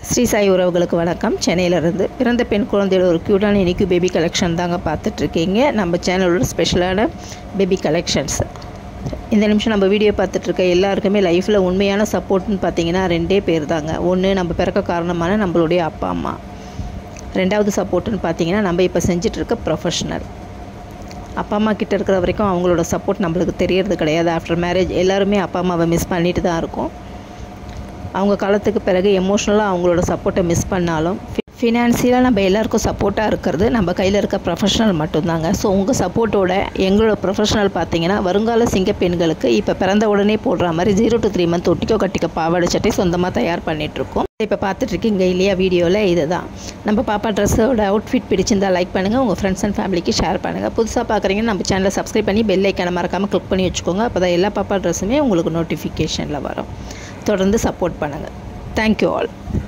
ஸ்ரீ சாய் உறவுகளுக்கு வணக்கம் சென்னையிலேருந்து பிறந்த பெண் குழந்தையோட ஒரு க்யூட்டான இனிக்கு பேபி கலெக்ஷன் தாங்க பார்த்துட்ருக்கீங்க நம்ம சேனலோட ஸ்பெஷலான பேபி கலெக்ஷன்ஸ் இந்த நிமிஷம் நம்ம வீடியோ பார்த்துட்ருக்க எல்லாருக்குமே லைஃப்பில் உண்மையான சப்போர்ட்னு பார்த்தீங்கன்னா ரெண்டே பேர் தாங்க ஒன்று நம்ம பிறக்க காரணமான நம்மளுடைய அப்பா அம்மா ரெண்டாவது சப்போர்ட்டுன்னு பார்த்தீங்கன்னா நம்ம இப்போ செஞ்சிட்ருக்க ப்ரொஃபஷ்னல் அப்பா அம்மா கிட்ட இருக்கிற வரைக்கும் அவங்களோட சப்போர்ட் நம்மளுக்கு தெரியறது கிடையாது ஆஃப்டர் மேரேஜ் எல்லாருமே அப்பா அம்மாவை மிஸ் பண்ணிட்டு தான் இருக்கோம் அவங்க காலத்துக்கு பிறகு எமோஷ்னலாக அவங்களோட சப்போர்ட்டை மிஸ் பண்ணாலும் ஃபினான்சியலாக நம்ம எல்லாருக்கும் சப்போர்ட்டாக இருக்கிறது நம்ம கையில் இருக்க ப்ரொஃபஷனல் மட்டும்தாங்க ஸோ உங்கள் சப்போர்ட்டோட எங்களோட ப்ரொஃபஷனல் பார்த்தீங்கன்னா வருங்கால சிங்க பெண்களுக்கு இப்போ பிறந்த உடனே போடுற மாதிரி ஜீரோ டு த்ரீ மந்த் ஒட்டிக்கோ கட்டிக்க பாவாடை சட்டை சொந்தமாக தயார் பண்ணிகிட்ருக்கோம் இப்போ பார்த்துட்ருக்கீங்க இல்லையா வீடியோவில் இதுதான் நம்ம பாப்பா ட்ரெஸ்ஸோட அவுட்ஃபிட் பிடிச்சிருந்தா லைக் பண்ணுங்கள் உங்கள் ஃப்ரெண்ட்ஸ் அண்ட் ஃபேமிலிக்கு ஷேர் பண்ணுங்கள் புதுசாக பார்க்குறீங்கன்னா நம்ம சேனலை சப்ஸ்கிரைப் பண்ணி பெல் ஐக்கான மறக்காமல் கிளிக் பண்ணி வச்சுக்கோங்க அப்போ தான் எல்லா பாப்பா ட்ரெஸ்ஸுமே உங்களுக்கு நோட்டிஃபிகேஷனில் வரும் தொடர்ந்து சப்போர்ட் பண்ணுங்கள் தேங்க்யூ ஆல்